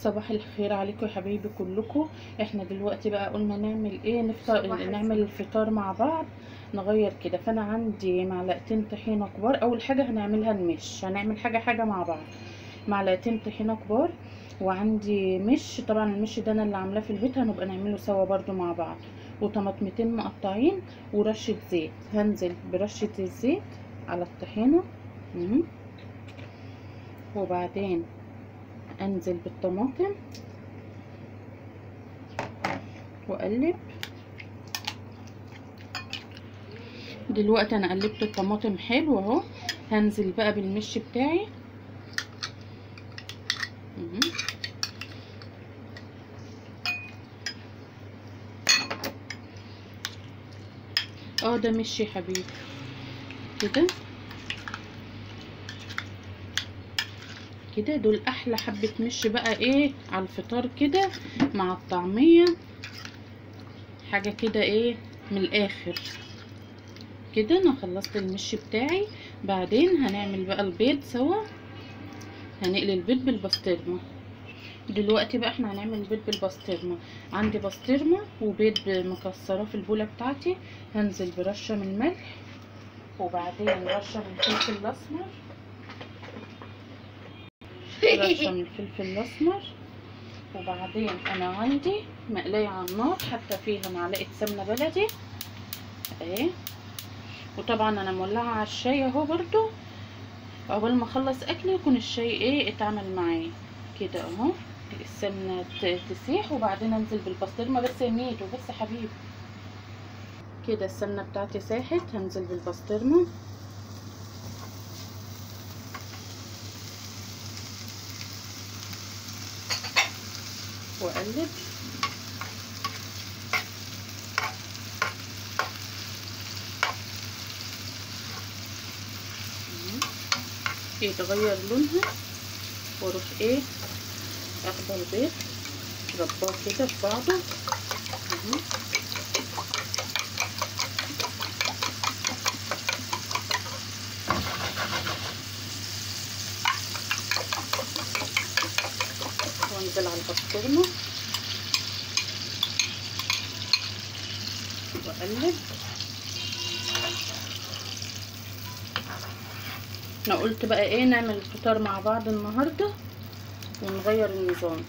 صباح الخير عليكم يا حبايبي كلكم احنا دلوقتي بقى قلنا نعمل ايه نفطر صباح نعمل الفطار مع بعض نغير كده فانا عندي معلقتين طحينه كبار اول حاجه هنعملها المش هنعمل حاجه حاجه مع بعض معلقتين طحينه كبار وعندي مش طبعا المش ده انا اللي عاملاه في البيت هنبقى نعمله سوا برضو مع بعض وطماطمتين مقطعين ورشه زيت هنزل برشه الزيت على الطحينه مهم. وبعدين انزل بالطماطم واقلب دلوقتي انا قلبت الطماطم حلو اهو هنزل بقى بالمش بتاعي مهم. اه ده مش يا حبيبي كده كده دول احلى حبة مش بقى ايه على الفطار كده مع الطعمية حاجة كده ايه من الاخر كده انا خلصت المش بتاعي بعدين هنعمل بقى البيض سوا هنقلي البيض بالبسطرمة دلوقتي بقى احنا هنعمل بيض بالبسطرمة عندي بسطرمة وبيض مكسراه في البولة بتاعتي هنزل برشة من الملح وبعدين رشة من الفلفل الاسمر رشه من الفلفل الاسمر وبعدين انا عندي مقليه على النار حتى فيها معلقه سمنه بلدي اهي وطبعا انا مولعه على الشاي اهو برضو اول ما اخلص اكلي يكون الشاي ايه اتعمل معايا كده اهو السمنه تسيح وبعدين انزل بالبسطرمه بس يا ميت وبس يا حبيبي كده السمنه بتاعتي ساحت هنزل بالبسطرمه واقلب يتغير لونها واروح ايه اخد البيض رباه كده في بعضه وانزل على البسطرمه واقلب انا قلت بقى ايه نعمل الفطار مع بعض النهارده ونغير النظام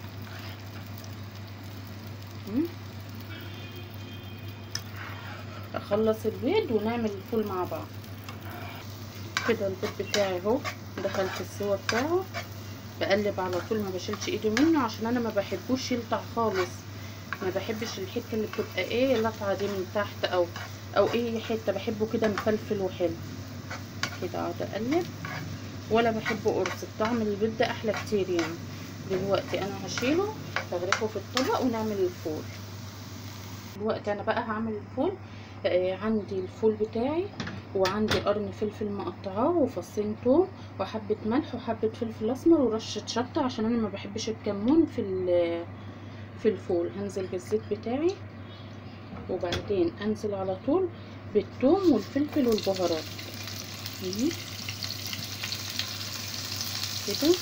اخلص البيض ونعمل الفول مع بعض كده البيض بتاعي اهو دخلت السوا بتاعه بقلب على طول ما بشيلش ايدي منه عشان انا ما بحبوش يلطع خالص ما بحبش الحته اللي بتبقى ايه لطعه دي من تحت او او اي حته بحبه كده مفلفل وحلو كده اقعد اقلب ولا بحبه قرص طعم البيض ده احلى كتير يعني دلوقتي انا هشيله هغرفه في الطبق ونعمل الفول دلوقتي انا بقى هعمل الفول آه عندي الفول بتاعي وعندي قرن فلفل مقطعاه وفصين توم وحبه ملح وحبه فلفل اسمر ورشه شطه عشان انا ما بحبش الكمون في في الفول هنزل بالزيت بتاعي وبعدين انزل على طول بالثوم والفلفل والبهارات كده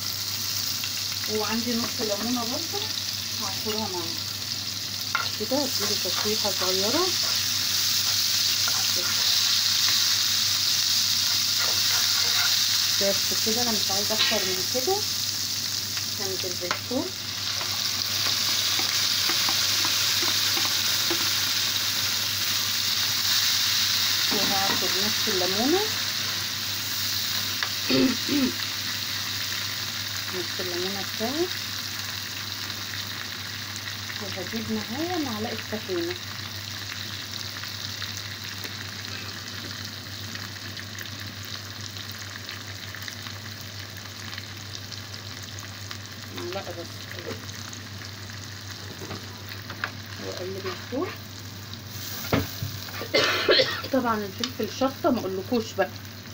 وعندي نص ليمونه برضه هعصرها معايا كده اديله تشويحه صغيره بس كده انا مش عايزه اكتر من كده هنزل بالثوم وهاخد نص الليمونه نص الليمونه بتاعي وهجيب معايا معلقه طحينه معلقه بس واقلب الفول طبعا الفلفل شطه ما اقولكوش بقى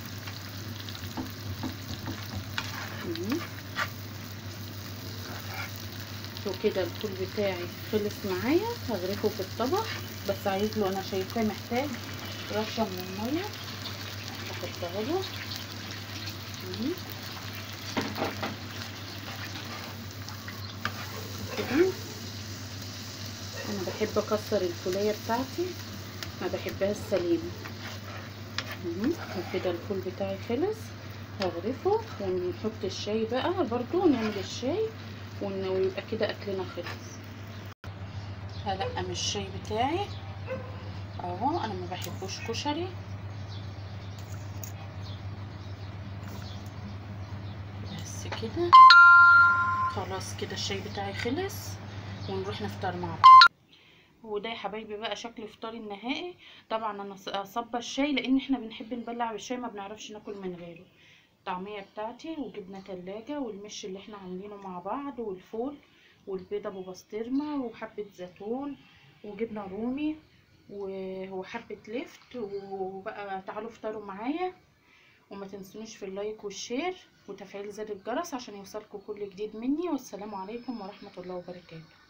وكده الفول بتاعي خلص معايا هغرفه في الطبق بس عايز له انا شايفاه محتاج رشه من الميه احطها له مهم. كده انا بحب اكسر الفوليه بتاعتي ما بحبهاش سليمه مهم. وكده الفول بتاعي خلص هغرفه ونحط الشاي بقى برضو نعمل الشاي ون- ويبقى كده اكلنا خلص هلقم الشاي بتاعي اهو انا ما بحبوش كشري بس كده خلاص كده الشاي بتاعي خلص ونروح نفطر مع بعض وده يا حبايبي بقى شكل فطاري النهائي طبعا انا ص- صبة الشاي لان احنا بنحب نبلع بالشاي ما بنعرفش ناكل من غيره الطعمية بتاعتي وجبنة تلاجة والمش اللي احنا عاملينه مع بعض والفول والبيضة ابو بسطرمة وحبة زيتون وجبنة رومي و- وحبة لفت وبقى تعالوا افطروا معايا وما تنسونيش في اللايك والشير وتفعيل زر الجرس عشان يوصلكوا كل جديد مني والسلام عليكم ورحمة الله وبركاته